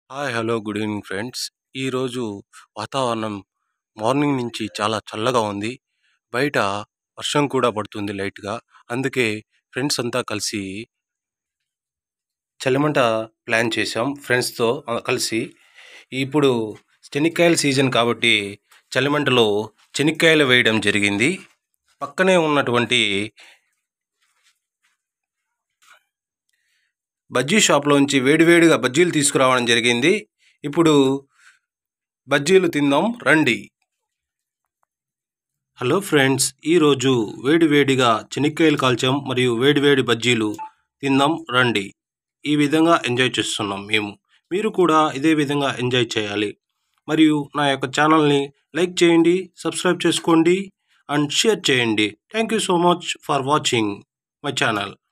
hi hello good evening friends ఈరోజు వాతావరణం morning నుంచి చాలా చల్లగా ఉంది బయట వర్షం కూడా పడుతుంది లైట్గా అందుకే ఫ్రెండ్స్ అంతా కలిసి చలిమంట ప్లాన్ చేసాం ఫ్రెండ్స్తో కలిసి ఇప్పుడు చెనిక్కాయల సీజన్ కాబట్టి చలిమంటలో చెనిక్కాయలు వేయడం జరిగింది పక్కనే ఉన్నటువంటి బజ్జీ షాప్లోంచి వేడివేడిగా బజ్జీలు తీసుకురావడం జరిగింది ఇప్పుడు బజ్జీలు తిందాం రండి హలో ఫ్రెండ్స్ ఈరోజు వేడివేడిగా చెనిక్కాయలు కాల్చాం మరియు వేడివేడి బజ్జీలు తిందాం రండి ఈ విధంగా ఎంజాయ్ చేస్తున్నాం మేము మీరు కూడా ఇదే విధంగా ఎంజాయ్ చేయాలి మరియు నా యొక్క ఛానల్ని లైక్ చేయండి సబ్స్క్రైబ్ చేసుకోండి అండ్ షేర్ చేయండి thank you so much for watching my channel